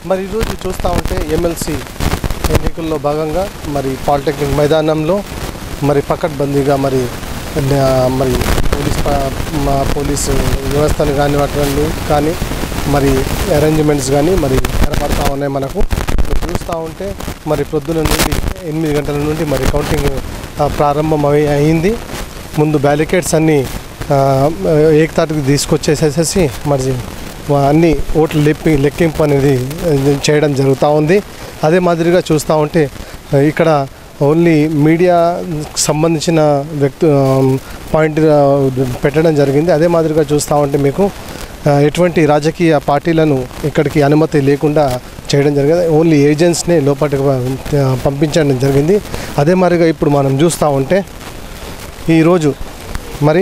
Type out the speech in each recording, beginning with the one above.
మరి ఈరోజు చూస్తూ ఉంటే ఎమ్మెల్సీ ఎన్నికల్లో భాగంగా మరి పాలిటెక్నిక్ మైదానంలో మరి పకడ్బందీగా మరి ఆ, మరి పోలీస్ ప- మా పోలీసు వ్యవస్థను కానీ వాటి కానీ మరి అరేంజ్మెంట్స్ కానీ మరి కనపడతా ఉన్నాయి మనకు చూస్తూ ఉంటే మరి ప్రొద్దున నుండి ఎనిమిది గంటల నుండి మరి కౌంటింగ్ ఆ, ప్రారంభం అయి- అయింది ముందు బ్యారికేడ్స్ అన్నీ ఆ, ఏకతాటికి తీసుకొచ్చేసేసి మరి వా- అన్ని ఓట్లు లెప్పి లెక్కింపు అనేది ఆ, చేయడం జరుగుతూ ఉంది అదే మాదిరిగా చూస్తూ ఉంటే ఆ, ఇక్కడ ఓన్లీ మీడియా సంబంధించిన వ్యక్తి ఆ, పాయింట్ ఆ, పెట్టడం జరిగింది అదే మాదిరిగా చూస్తూ ఉంటే మీకు ఆ, ఎటువంటి రాజకీయ పార్టీలను ఇక్కడికి అనుమతి లేకుండా చేయడం జరిగింది ఓన్లీ ఏజెంట్స్నే లోపలికి ప- పంపించడం జరిగింది అదే మాదిరిగా ఇప్పుడు మనం చూస్తూ ఉంటే ఈరోజు మరి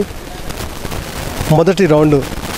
మొదటి రౌండ్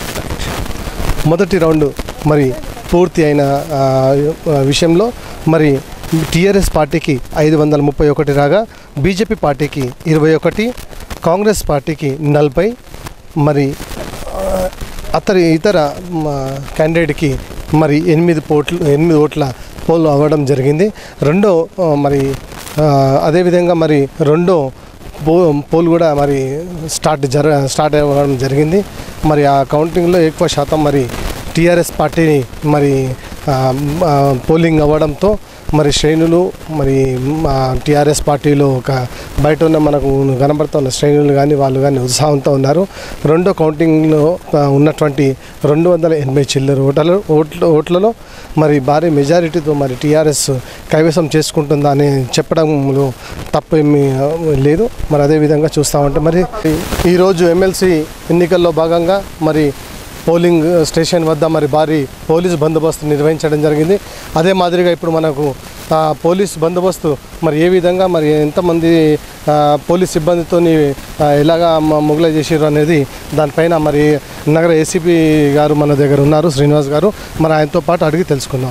మొదటి రౌండ్ మరి పూర్తి అయిన ఆ, ఆ, విషయంలో మరి టీఆర్ఎస్ పార్టీకి ఐదు వందల ముప్పై ఒకటి రాగా బీజేపీ పార్టీకి ఇరవై ఒకటి కాంగ్రెస్ పార్టీకి నలభై మరి ఆ, అతని ఇతర మ, క్యాండిడేట్కి మరి ఎనిమిది పోట్లు ఎనిమిది ఓట్ల పోల్ అవ్వడం జరిగింది రెండో ఆ, మరి ఆ, అదేవిధంగా మరి రెండో పో పోల్ కూడా మరి స్టార్ట్ జర స్టార్ట్ అవ్వడం జరిగింది మరి ఆ కౌంటింగ్లో ఎక్కువ శాతం మరి టీఆర్ఎస్ పార్టీని మరి ఆ, ఆ, పోలింగ్ అవ్వడంతో మరి శ్రేణులు మరి టీఆర్ఎస్ పార్టీలో ఒక బయట ఉన్న మనకు కనబడుతున్న శ్రేణులు కానీ వాళ్ళు కానీ ఉత్సాహంతో ఉన్నారు రెండో కౌంటింగ్లో ఆ, ఉన్నటువంటి రెండు వందల ఎనభై చిల్లర ఓటలు ఓట్ల ఓట్లలో మరి భారీ మెజారిటీతో మరి టీఆర్ఎస్ కైవసం చేసుకుంటుందా అని చెప్పడంలో తప్పేమీ ఆ, లేదు మరి అదేవిధంగా చూస్తూ ఉంటే మరి ఈరోజు ఎమ్మెల్సీ ఎన్నికల్లో భాగంగా మరి పోలింగ్ స్టేషన్ వద్ద మరి భారీ పోలీస్ బందోబస్తు నిర్వహించడం జరిగింది అదే మాదిరిగా ఇప్పుడు మనకు ఆ, పోలీస్ బందోబస్తు మరి ఏ విధంగా మరి ఎంతమంది ఆ, పోలీస్ సిబ్బందితో ఎలాగా మ- మొగలై చేసారు అనేది దానిపైన మరి నగర ఏసీపీ గారు మన దగ్గర ఉన్నారు శ్రీనివాస్ గారు మరి ఆయనతో పాటు అడిగి తెలుసుకుందాం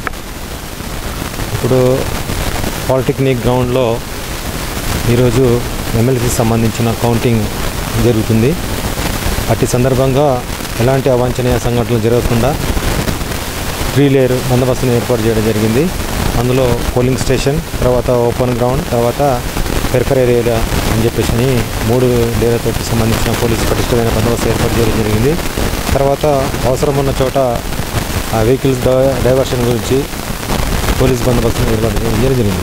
ఇప్పుడు పాలిటెక్నిక్ గ్రౌండ్లో ఈరోజు ఎమ్మెల్యేకి సంబంధించిన కౌంటింగ్ జరుగుతుంది అట్టి సందర్భంగా ఎలాంటి అవాంఛనీయ సంఘటనలు జరగకుండా త్రీ లేయర్ బందోబస్తును ఏర్పాటు చేయడం జరిగింది అందులో పోలింగ్ స్టేషన్ తర్వాత ఓపెన్ గ్రౌండ్ తర్వాత పెరిఫర్ ఏరియా అని చెప్పేసి అని మూడు లేయర్లతో సంబంధించిన పోలీసు పటిష్టమైన బందోబస్తు ఏర్పాటు చేయడం జరిగింది తర్వాత అవసరం ఉన్న చోట ఆ వెహికల్స్ డైవర్షన్ గురించి పోలీస్ బందోబస్తును ఏర్పాటు చేయడం జరిగింది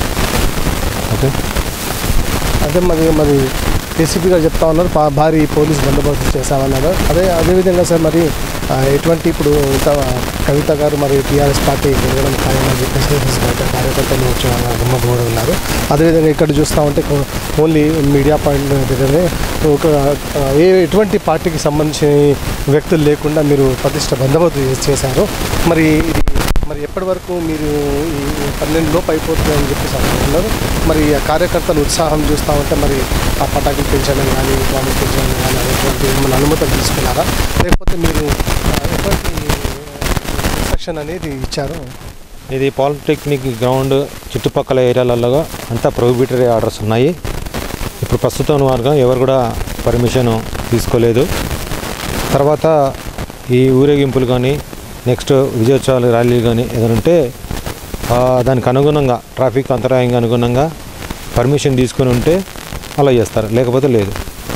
ఓకే అదే మరి మరి ఏసీపీ గారు చెప్తా ఉన్నారు పా- భారీ పోలీస్ బందోబస్తు చేశామన్నారు అదే అదేవిధంగా సార్ మరి ఆ, ఎటువంటి ఇప్పుడు ఇంత కవిత గారు మరి టీఆర్ఎస్ పార్టీ గెలవడం ఖాయమని చెప్పేసి బయట కార్యకర్తలు వచ్చి వాళ్ళ గుమ్మకు కూడా ఉన్నారు అదేవిధంగా ఇక్కడ చూస్తూ ఉంటే కొ- ఓన్లీ మీడియా పాయింట్ దగ్గరనే ఒక ఆ, ఏ ఎటువంటి పార్టీకి సంబంధించిన వ్యక్తులు లేకుండా మీరు ప్రతిష్ట బందోబస్తు చేసి- చేశారు మరి ఇది మరి ఎప్పటి వరకు మీరు ఈ పన్నెండు లోపు అయిపోతుంది అని చెప్పేసి అనుకుంటున్నారు మరి ఆ కార్యకర్తల ఉత్సాహం చూస్తూ ఉంటే మరి ఆ పటాకులు పెంచడం కానీ బాంబులు పెంచడం కానీ అటువంటి ఏమైనా అనుమతులు తీసుకున్నారా లేకపోతే మీరు ఆ, ఎటువంటి ఇన్స్ట్రక్షన్ అనేది ఇచ్చారు ఇది పాలిటెక్నిక్ గ్రౌండ్ చుట్టుపక్కల ఏరియాలలో అంతా ప్రొహిబిటరీ ఆర్డర్స్ ఉన్నాయి ఇప్పుడు ప్రస్తుతం మార్గం ఎవరు కూడా పర్మిషన్ తీసుకోలేదు తర్వాత ఈ ఊరేగింపులు కానీ నెక్స్ట్ విజయోత్సవాలు ర్యాలీలు కానీ ఏదైనా ఉంటే ఆ, దానికి అనుగుణంగా ట్రాఫిక్ అంతరాయంగా అనుగుణంగా పర్మిషన్ తీసుకొని ఉంటే అలా చేస్తారు లేకపోతే లేదు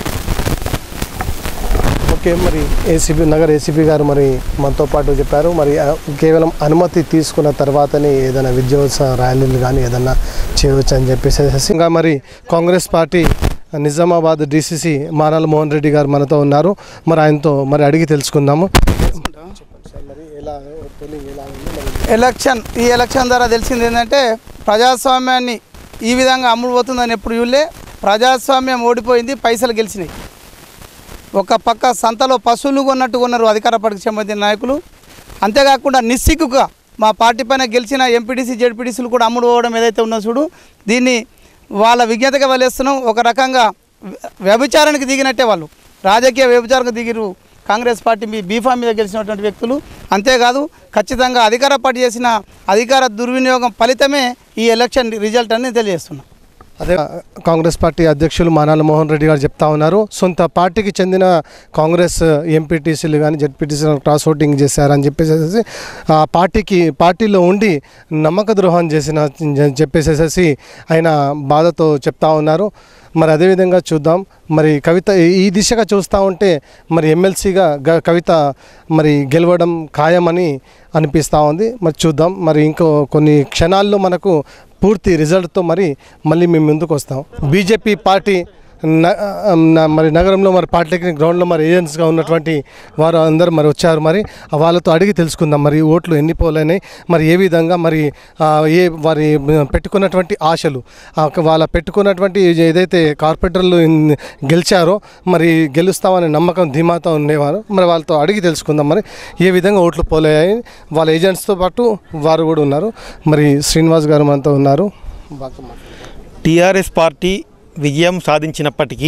ఓకే మరి ఏసీబీ నగర్ ఏసీబీ గారు మరి మనతో పాటు చెప్పారు మరి ఆ, కేవలం అనుమతి తీసుకున్న తర్వాతనే ఏదైనా విద్యోత్సవ ర్యాలీలు కానీ ఏదైనా చేయవచ్చు అని చెప్పేసి ఇంకా మరి కాంగ్రెస్ పార్టీ నిజామాబాద్ డీసీసీ మానాల మోహన్ రెడ్డి గారు మనతో ఉన్నారు మరి ఆయనతో మరి అడిగి తెలుసుకుందాము మరి ఎలా పోలింగ్ ఎలా ఉంది మరి ఎలక్షన్ ఈ ఎలక్షన్ ద్వారా తెలిసింది ఏంటంటే ప్రజాస్వామ్యాన్ని ఈ విధంగా అమ్ముడు పోతుందని ఎప్పుడు చూడలే ప్రజాస్వామ్యం ఓడిపోయింది పైసలు గెలిచినాయి ఒక పక్క సంతలో పశువులు కొన్నట్టు కొన్నారు అధికార పార్టీకి సంబంధించిన నాయకులు అంతేకాకుండా నిస్సిగ్గుగా మా పార్టీ పైన గెలిచిన ఎంపీటీసీ జెడ్పీటీసీలు కూడా అమ్ముడు పోవడం ఏదైతే ఉన్నదో చూడు దీన్ని వాళ్ళ విజ్ఞతగా వదిలేస్తున్నాం ఒక రకంగా వ్య- వ్యభిచారానికి దిగినట్టే వాళ్ళు రాజకీయ వ్యభిచారానికి దిగిరు కాంగ్రెస్ పార్టీ మీ బీఫామ్ మీద గెలిచినటువంటి వ్యక్తులు అంతేకాదు ఖచ్చితంగా అధికార పార్టీ చేసిన అధికార దుర్వినియోగం ఫలితమే ఈ ఎలక్షన్ రిజల్ట్ అని తెలియజేస్తున్నాం అదే కాంగ్రెస్ పార్టీ అధ్యక్షులు మానాల మోహన్ రెడ్డి గారు చెప్తా ఉన్నారు సొంత పార్టీకి చెందిన కాంగ్రెస్ ఎంపీటీసీలు కానీ జెడ్పీటీసీలు క్రాస్ ఓటింగ్ చేశారని చెప్పేసి ఆ పార్టీకి పార్టీలో ఉండి నమ్మక ద్రోహం చేసిన చెప్పేసేసి ఆయన బాధతో చెప్తా ఉన్నారు మరి అదేవిధంగా చూద్దాం మరి కవిత ఈ దిశగా చూస్తూ ఉంటే మరి ఎమ్మెల్సీగా గ కవిత మరి గెలవడం ఖాయమని అనిపిస్తూ ఉంది మరి చూద్దాం మరి ఇంకో కొన్ని క్షణాల్లో మనకు పూర్తి రిజల్ట్తో మరి మళ్ళీ మేము ముందుకు వస్తాం బీజేపీ పార్టీ న- న- మరి నగరంలో మరి పాలిటెక్నిక్ గ్రౌండ్లో మరి ఏజెంట్స్గా ఉన్నటువంటి వారు అందరూ మరి వచ్చారు మరి వాళ్ళతో అడిగి తెలుసుకుందాం మరి ఓట్లు ఎన్ని పోలైనాయి మరి ఏ విధంగా మరి ఆ, ఏ వారి పెట్టుకున్నటువంటి ఆశలు ఆ, వాళ్ళ పెట్టుకున్నటువంటి ఏదైతే కార్పొరేటర్లు ఇన్- గెలిచారో మరి గెలుస్తామనే నమ్మకం ధీమాతో ఉండేవారు మరి వాళ్ళతో అడిగి తెలుసుకుందాం మరి ఏ విధంగా ఓట్లు పోలయ్యాయి వాళ్ళ ఏజెంట్స్తో పాటు వారు కూడా ఉన్నారు మరి శ్రీనివాస్ గారు మనతో ఉన్నారు బాగా మాట్లాడండి. టీఆర్ఎస్ పార్టీ విజయం సాధించినప్పటికీ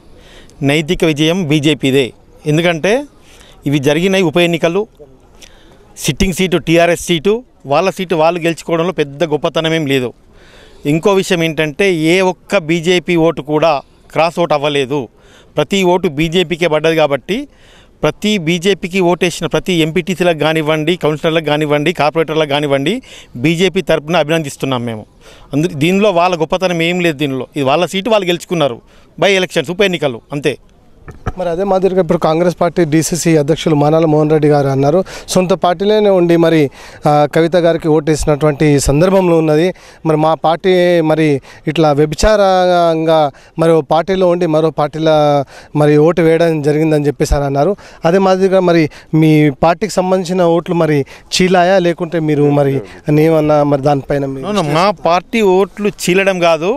నైతిక విజయం బీజేపీదే ఎందుకంటే ఇవి జరిగినాయి ఉప ఎన్నికలు సిట్టింగ్ సీటు టీఆర్ఎస్ సీటు వాళ్ళ సీటు వాళ్ళు గెలుచుకోవడంలో పెద్ద గొప్పతనం ఏం లేదు ఇంకో విషయం ఏంటంటే ఏ ఒక్క బీజేపీ ఓటు కూడా క్రాస్ ఓట్ అవ్వలేదు ప్రతి ఓటు బీజేపీకే పడ్డది కాబట్టి ప్రతి బీజేపీకి ఓటేసిన ప్రతి ఎంపీటీసీలకు కానివ్వండి కౌన్సిలర్లకు కానివ్వండి కార్పొరేటర్లకు కానివ్వండి బీజేపీ తరపున అభినందిస్తున్నాం మేము అందు దీనిలో వాళ్ళ గొప్పతనం ఏం లేదు దీనిలో ఇది వాళ్ళ సీటు వాళ్ళు గెలుచుకున్నారు బై ఎలక్షన్స్ ఉప ఎన్నికలు అంతే మరి అదే మాదిరిగా ఇప్పుడు కాంగ్రెస్ పార్టీ డీసీసీ అధ్యక్షులు మానాల మోహన్ రెడ్డి గారు అన్నారు సొంత పార్టీలోనే ఉండి మరి ఆ, కవిత గారికి ఓటేసినటువంటి సందర్భంలో ఉన్నది మరి మా పార్టీ మరి ఇట్లా వ్యభిచారంగా మరి ఓ పార్టీలో ఉండి మరో పార్టీలో మరి ఓటు వేయడం జరిగిందని చెప్పేసి అని అన్నారు అదే మాదిరిగా మరి మీ పార్టీకి సంబంధించిన ఓట్లు మరి చీలాయా లేకుంటే మీరు మరి ఏమన్నా మరి దానిపైన మీ- అవును, మా పార్టీ ఓట్లు చీలడం కాదు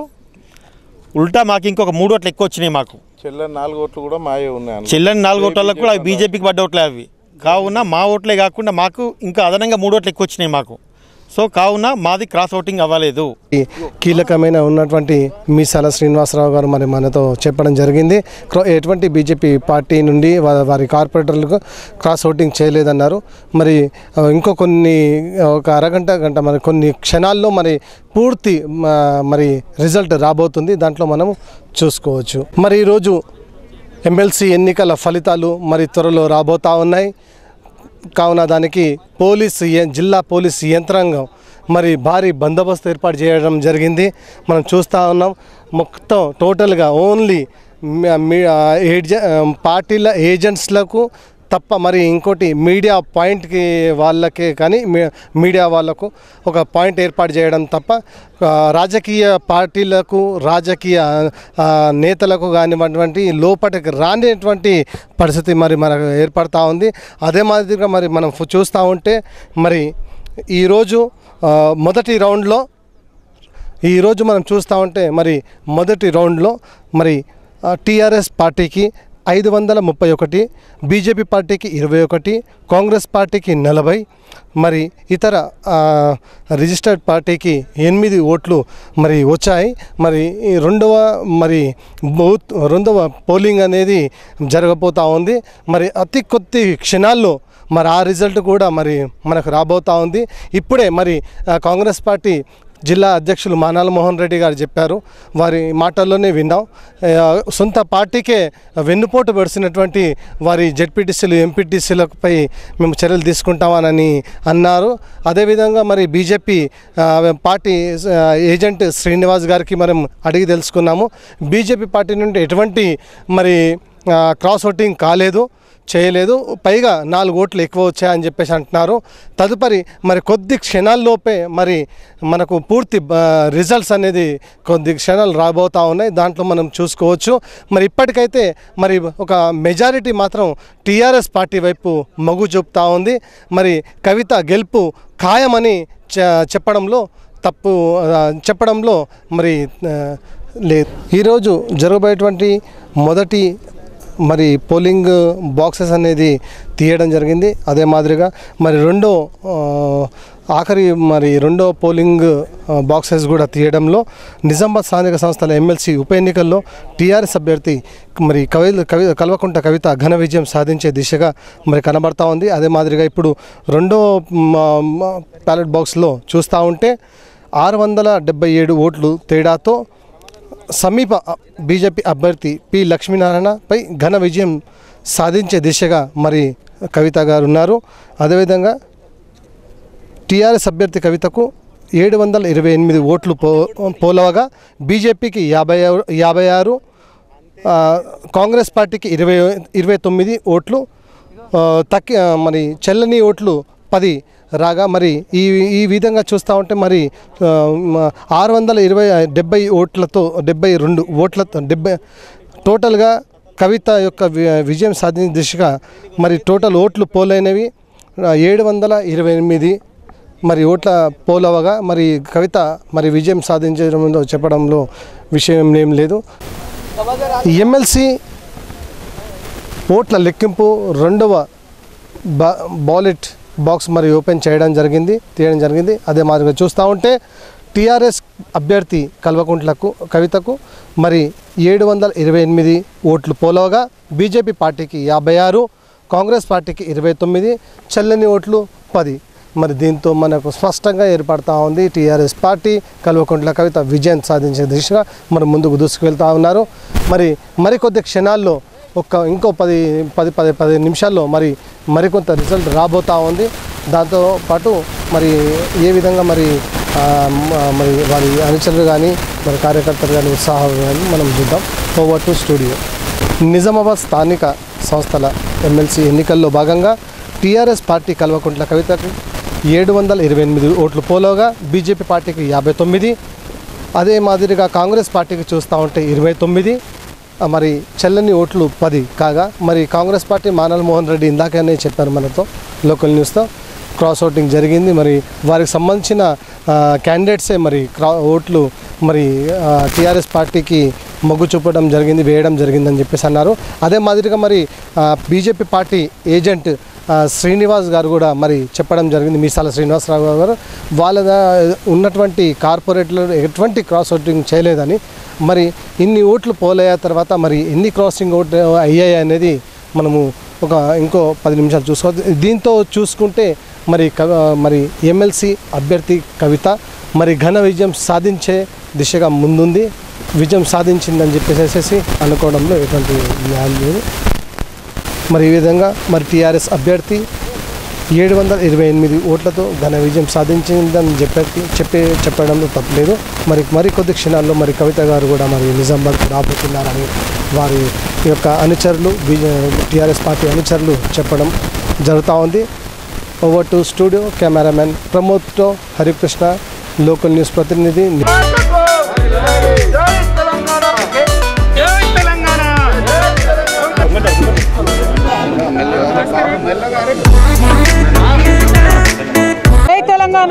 ఉల్టా మాకు ఇంకొక మూడు ఓట్లు ఎక్కువ వచ్చినాయి మాకు చెల్లెని నాలుగు ఓట్లు కూడా మాయే ఉన్నాయి అన్న. చెల్లని నాలుగు ఓట్లకు కూడా అవి బీజేపీకి పడ్డ ఓట్లే అవి కావున మా ఓట్లే కాకుండా మాకు ఇంకా అదనంగా మూడు ఓట్లు ఎక్కువ వచ్చినాయి మాకు సో కావున మాది క్రాస్ ఓటింగ్ అవ్వలేదు ఈ కీలకమైన ఉన్నటువంటి మీసాల శ్రీనివాసరావు గారు మరి మనతో చెప్పడం జరిగింది క్ర- ఎటువంటి బీజేపీ పార్టీ నుండి వా- వారి కార్పొరేటర్లకు క్రాస్ ఓటింగ్ చేయలేదన్నారు మరి ఆ, ఇంకో కొన్ని ఒక అరగంట గంట మరి కొన్ని క్షణాల్లో మరి పూర్తి మ- మరి రిజల్ట్ రాబోతుంది దాంట్లో మనం చూసుకోవచ్చు మరి ఈరోజు ఎమ్మెల్సీ ఎన్నికల ఫలితాలు మరి త్వరలో రాబోతా ఉన్నాయి కావున దానికి పోలీసు య- జిల్లా పోలీసు యంత్రాంగం మరి భారీ బందోబస్తు ఏర్పాటు చేయడం జరిగింది మనం చూస్తూ ఉన్నాం మొత్తం టోటల్గా ఓన్లీ మ- మీ- ఆ, ఏజె ఆ, పార్టీల ఏజెంట్స్లకు తప్ప మరి ఇంకోటి మీడియా పాయింట్కి వాళ్ళకే కానీ మీ- మీడియా వాళ్ళకు ఒక పాయింట్ ఏర్పాటు చేయడం తప్ప ఆ, రాజకీయ పార్టీలకు రాజకీయ ఆ, నేతలకు కానివ్వటువంటి లోపలికి రానిటువంటి పరిస్థితి మరి మనకు ఏర్పడతా ఉంది అదే మాదిరిగా మరి మనం ఫు- చూస్తూ ఉంటే మరి ఈరోజు ఆ, మొదటి రౌండ్లో ఈరోజు మనం చూస్తూ ఉంటే మరి మొదటి రౌండ్లో మరి టీఆర్ఎస్ పార్టీకి ఐదు వందల ముప్పై ఒకటి బీజేపీ పార్టీకి ఇరవై ఒకటి కాంగ్రెస్ పార్టీకి నలభై మరి ఇతర ఆ, రిజిస్టర్డ్ పార్టీకి ఎనిమిది ఓట్లు మరి వచ్చాయి మరి ఈ రెండవ మరి బూత్ రెండవ పోలింగ్ అనేది జరగబోతూ ఉంది మరి అతి కొద్ది క్షణాల్లో మరి ఆ రిజల్ట్ కూడా మరి మనకు రాబోతూ ఉంది ఇప్పుడే మరి ఆ, కాంగ్రెస్ పార్టీ జిల్లా అధ్యక్షులు మానాల మోహన్ రెడ్డి గారు చెప్పారు వారి మాటల్లోనే విన్నాం ఆ, సొంత పార్టీకే వెన్నుపోటు పడిసినటువంటి వారి జెడ్పీటీసీలు ఎంపీటీసీలపై మేము చర్యలు తీసుకుంటామని అన్నారు అదేవిధంగా మరి బీజేపీ ఆ, పార్టీ ఆ, ఏజెంట్ శ్రీనివాస్ గారికి మనం అడిగి తెలుసుకున్నాము బీజేపీ పార్టీ నుండి ఎటువంటి మరి ఆ, క్రాస్ ఓటింగ్ కాలేదు చేయలేదు పైగా నాలుగు ఓట్లు ఎక్కువ వచ్చాయని చెప్పేసి అంటున్నారు తదుపరి మరి కొద్ది క్షణాల్లోపే మరి మనకు పూర్తి ఆ, రిజల్ట్స్ అనేది కొద్ది క్షణాలు రాబోతా ఉన్నాయి దాంట్లో మనం చూసుకోవచ్చు మరి ఇప్పటికైతే మరి ఒక మెజారిటీ మాత్రం టీఆర్ఎస్ పార్టీ వైపు మొగ్గు చూపుతా ఉంది మరి కవిత గెలుపు ఖాయమని చె- చెప్పడంలో తప్పు ఆ, చెప్పడంలో మరి ఆ, లేదు ఈరోజు జరగబోయేటువంటి మొదటి మరి పోలింగ్ బాక్సెస్ అనేది తీయడం జరిగింది అదే మాదిరిగా మరి రెండో ఆ, ఆఖరి మరి రెండో పోలింగ్ ఆ, బాక్సెస్ కూడా తీయడంలో నిజామాబాద్ స్థానిక సంస్థల ఎమ్మెల్సీ ఉప ఎన్నికల్లో టీఆర్ఎస్ అభ్యర్థి మరి కవి కవి కల్వకుంట కవిత ఘన విజయం సాధించే దిశగా మరి కనబడతా ఉంది అదే మాదిరిగా ఇప్పుడు రెండో బ్యాలెట్ బాక్స్లో చూస్తూ ఉంటే ఆరు వందల డెబ్బై ఏడు ఓట్లు తేడాతో సమీప బీజేపీ అభ్యర్థి పి లక్ష్మీనారాయణపై ఘన విజయం సాధించే దిశగా మరి కవిత గారు ఉన్నారు అదేవిధంగా టీఆర్ఎస్ అభ్యర్థి కవితకు ఏడు వందల ఇరవై ఎనిమిది ఓట్లు పో పోలవగా బీజేపీకి యాభై ఆరు యాభై ఆరు ఆ, కాంగ్రెస్ పార్టీకి ఇరవై ఇరవై తొమ్మిది ఓట్లు ఆ, తక్కి ఆ, మరి చెల్లని ఓట్లు పది రాగా మరి ఈ ఈ విధంగా చూస్తూ ఉంటే మరి ఆ, మ- ఆరు వందల ఇరవై డెబ్బై ఓట్లతో డెబ్బై రెండు ఓట్లతో డెబ్బై టోటల్గా కవిత యొక్క వి- విజయం సాధించిన దిశగా మరి టోటల్ ఓట్లు పోలైనవి ఏడు వందల ఇరవై ఎనిమిది మరి ఓట్ల పోలవగా మరి కవిత మరి విజయం సాధించడంలో చెప్పడంలో విషయం ఏం లేదు ఎమ్మెల్సీ ఓట్ల లెక్కింపు రెండవ బా బాలెట్ బాక్స్ మరి ఓపెన్ చేయడం జరిగింది తీయడం జరిగింది అదే మాదిరిగా చూస్తూ ఉంటే టీఆర్ఎస్ అభ్యర్థి కల్వకుంట్లకు కవితకు మరి ఏడు వందల ఇరవై ఎనిమిది ఓట్లు పోలవగా బీజేపీ పార్టీకి యాభై ఆరు కాంగ్రెస్ పార్టీకి ఇరవై తొమ్మిది చెల్లని ఓట్లు పది మరి దీంతో మనకు స్పష్టంగా ఏర్పడతా ఉంది టీఆర్ఎస్ పార్టీ కల్వకుంట్ల కవిత విజయం సాధించే దిశగా మరి ముందుకు దూసుకువెళ్తా ఉన్నారు మరి మరికొద్ది క్షణాల్లో ఒక్క ఇంకో పది పది పది పది నిమిషాల్లో మరి మరికొంత రిజల్ట్ రాబోతా ఉంది దాంతో పాటు మరి ఏ విధంగా మరి ఆ, మ- మరి వారి అనుచరులు కానీ మరి కార్యకర్తలు కానీ ఉత్సాహం కానీ మనం చూద్దాం ఓవర్ టు స్టూడియో నిజామాబాద్ స్థానిక సంస్థల ఎమ్మెల్సీ ఎన్నికల్లో భాగంగా టీఆర్ఎస్ పార్టీ కల్వకుంట్ల కవితకు ఏడు వందల ఇరవై ఎనిమిది ఓట్లు పోలోగా బీజేపీ పార్టీకి యాభై తొమ్మిది అదే మాదిరిగా కాంగ్రెస్ పార్టీకి చూస్తూ ఉంటే ఇరవై తొమ్మిది ఆ, మరి చెల్లని ఓట్లు పది కాగా మరి కాంగ్రెస్ పార్టీ మానల్ మోహన్ రెడ్డి ఇందాకనే చెప్పారు మనతో లోకల్ న్యూస్తో క్రాస్ ఓటింగ్ జరిగింది మరి వారికి సంబంధించిన ఆ, క్యాండిడేట్సే మరి క్రా ఓట్లు మరి టీఆర్ఎస్ పార్టీకి మొగ్గు చూపడం జరిగింది వేయడం జరిగిందని చెప్పేసి అన్నారు అదే మాదిరిగా మరి ఆ, బీజేపీ పార్టీ ఏజెంట్ ఆ, శ్రీనివాస్ గారు కూడా మరి చెప్పడం జరిగింది మీసాల శ్రీనివాసరావు గారు వాళ్ళ దా- ఉన్నటువంటి కార్పొరేట్లు ఎటువంటి క్రాస్ ఓటింగ్ చేయలేదని మరి ఇన్ని ఓట్లు పోలయ్య తర్వాత మరి ఎన్ని క్రాసింగ్ ఓట్లు అయ్యాయి అనేది మనము ఒక ఇంకో పది నిమిషాలు చూసుకోవచ్చు దీంతో చూసుకుంటే మరి కవ మరి ఎమ్మెల్సీ అభ్యర్థి కవిత మరి ఘన విజయం సాధించే దిశగా ముందుంది విజయం సాధించిందని చెప్పేసేసి అనుకోవడంలో ఎటువంటి న్యాయం లేదు మరి ఈ విధంగా మరి టీఆర్ఎస్ అభ్యర్థి ఏడు వందల ఇరవై ఎనిమిది ఓట్లతో ఘన విజయం సాధించిందని చెప్పే చెప్పే చెప్పడంలో తప్పలేదు మరి మరి కొద్ది క్షణాల్లో మరి కవిత గారు కూడా మరి నిజామాబాద్కు రాబోతున్నారని వారి యొక్క అనుచరులు బీజే టీఆర్ఎస్ పార్టీ అనుచరులు చెప్పడం జరుగుతూ ఉంది ఓవర్ టు స్టూడియో కెమెరామెన్ ప్రమోద్తో హరికృష్ణ లోకల్ న్యూస్ ప్రతినిధి జై తెలంగాణ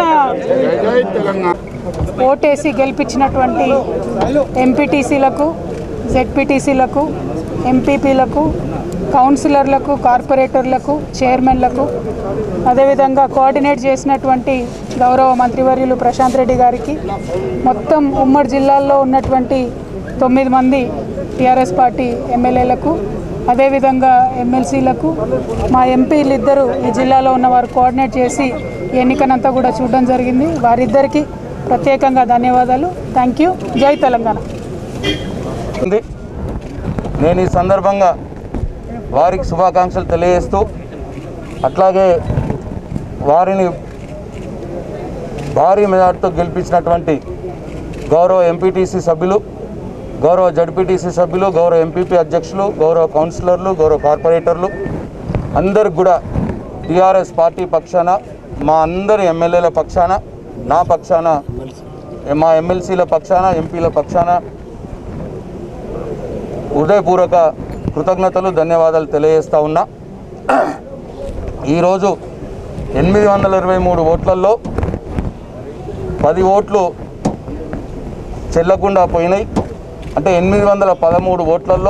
ఓటేసి గెలిపించినటువంటి ఎంపీటీసీలకు జెడ్పీటీసీలకు ఎంపీపీలకు కౌన్సిలర్లకు కార్పొరేటర్లకు చైర్మన్లకు అదేవిధంగా కోఆర్డినేట్ చేసినటువంటి గౌరవ మంత్రివర్యులు ప్రశాంత్ రెడ్డి గారికి మొత్తం ఉమ్మడి జిల్లాల్లో ఉన్నటువంటి తొమ్మిది మంది టీఆర్ఎస్ పార్టీ ఎమ్మెల్యేలకు అదేవిధంగా ఎమ్మెల్సీలకు మా ఎంపీలు ఇద్దరు ఈ జిల్లాలో ఉన్నవారు కోఆర్డినేట్ చేసి ఈ ఎన్నికనంతా కూడా చూడడం జరిగింది వారిద్దరికీ ప్రత్యేకంగా ధన్యవాదాలు థ్యాంక్ యూ జై తెలంగాణ ఉంది నేను ఈ సందర్భంగా వారికి శుభాకాంక్షలు తెలియజేస్తూ అట్లాగే వారిని భారీ మెజార్టీతో గెలిపించినటువంటి గౌరవ ఎంపీటీసీ సభ్యులు గౌరవ జడ్పీటీసీ సభ్యులు గౌరవ ఎంపీపీ అధ్యక్షులు గౌరవ కౌన్సిలర్లు గౌరవ కార్పొరేటర్లు అందరికి కూడా టీఆర్ఎస్ పార్టీ పక్షాన మా అందరి ఎమ్మెల్యేల పక్షాన నా పక్షాన మా ఎమ్మెల్సీల పక్షాన ఎంపీల పక్షాన హృదయపూర్వక కృతజ్ఞతలు ధన్యవాదాలు తెలియజేస్తా ఉన్నా ఈరోజు ఎనిమిది వందల ఇరవై మూడు ఓట్లలో పది ఓట్లు చెల్లకుండా పోయినాయి అంటే ఎనిమిది వందల పదమూడు ఓట్లలో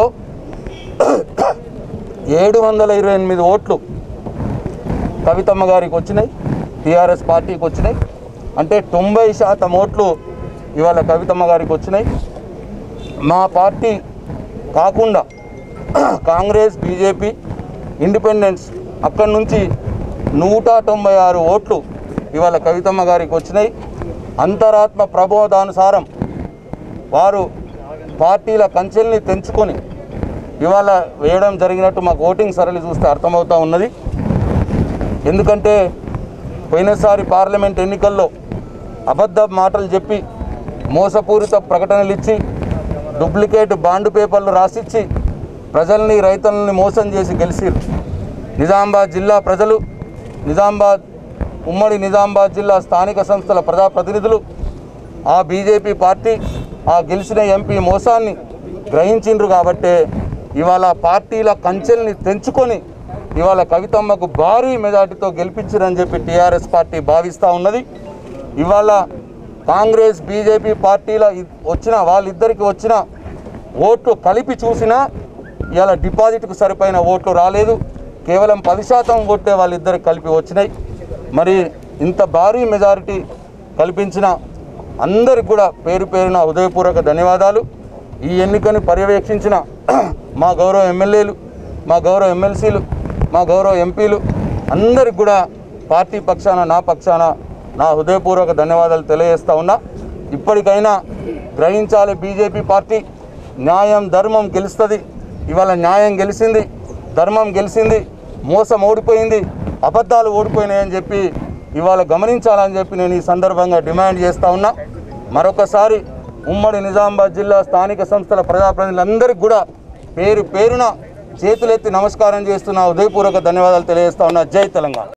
ఏడు వందల ఇరవై ఎనిమిది ఓట్లు కవితమ్మ గారికి వచ్చినాయి టీఆర్ఎస్ పార్టీకి వచ్చినాయి అంటే తొంభై శాతం ఓట్లు ఇవాళ కవితమ్మ గారికి వచ్చినాయి మా పార్టీ కాకుండా కాంగ్రెస్ బీజేపీ ఇండిపెండెన్స్ అక్కడి నుంచి నూట తొంభై ఆరు ఓట్లు ఇవాళ కవితమ్మ గారికి వచ్చినాయి అంతరాత్మ ప్రబోధానుసారం వారు పార్టీల కంచెల్ని తెంచుకొని ఇవాళ వేయడం జరిగినట్టు మాకు ఓటింగ్ సరళి చూస్తే అర్థమవుతా ఉన్నది ఎందుకంటే పోయినసారి పార్లమెంట్ ఎన్నికల్లో అబద్ధ మాటలు చెప్పి మోసపూరిత ప్రకటనలు ఇచ్చి డూప్లికేట్ బాండ్ పేపర్లు రాసిచ్చి ప్రజల్ని రైతులని మోసం చేసి గెలిచిరు నిజామాబాద్ జిల్లా ప్రజలు నిజామాబాద్ ఉమ్మడి నిజామాబాద్ జిల్లా స్థానిక సంస్థల ప్రజాప్రతినిధులు ఆ బీజేపీ పార్టీ ఆ గెలిచిన ఎంపీ మోసాన్ని గ్రహించిండ్రు కాబట్టే ఇవాళ పార్టీల కంచెల్ని తెంచుకొని ఇవాళ కవితమ్మకు భారీ మెజార్టీతో గెలిపించారని చెప్పి టీఆర్ఎస్ పార్టీ భావిస్తూ ఉన్నది ఇవాళ కాంగ్రెస్ బీజేపీ పార్టీల ఇ- వచ్చిన వాళ్ళిద్దరికి వచ్చిన ఓట్లు కలిపి చూసినా ఇవాళ డిపాజిట్కు సరిపోయిన ఓట్లు రాలేదు కేవలం పది శాతం ఓట్లే వాళ్ళిద్దరికి కలిపి వచ్చినాయి మరి ఇంత భారీ మెజారిటీ కల్పించిన అందరికి కూడా పేరు పేరున హృదయపూర్వక ధన్యవాదాలు ఈ ఎన్నికను పర్యవేక్షించిన మా గౌరవ ఎమ్మెల్యేలు మా గౌరవ ఎమ్మెల్సీలు మా గౌరవ ఎంపీలు అందరికి కూడా పార్టీ పక్షాన నా పక్షాన నా హృదయపూర్వక ధన్యవాదాలు తెలియజేస్తా ఉన్నా ఇప్పటికైనా గ్రహించాలి బీజేపీ పార్టీ న్యాయం ధర్మం గెలుస్తుంది ఇవాళ న్యాయం గెలిచింది ధర్మం గెలిచింది మోసం ఓడిపోయింది అబద్ధాలు ఓడిపోయినాయని చెప్పి ఇవాళ గమనించాలని చెప్పి నేను ఈ సందర్భంగా డిమాండ్ చేస్తా ఉన్నా మరొకసారి ఉమ్మడి నిజామాబాద్ జిల్లా స్థానిక సంస్థల ప్రజాప్రతినిధులందరికీ కూడా పేరు పేరున చేతులెత్తి నమస్కారం చేస్తున్న హృదయపూర్వక ధన్యవాదాలు తెలియజేస్తా ఉన్నా జై తెలంగాణ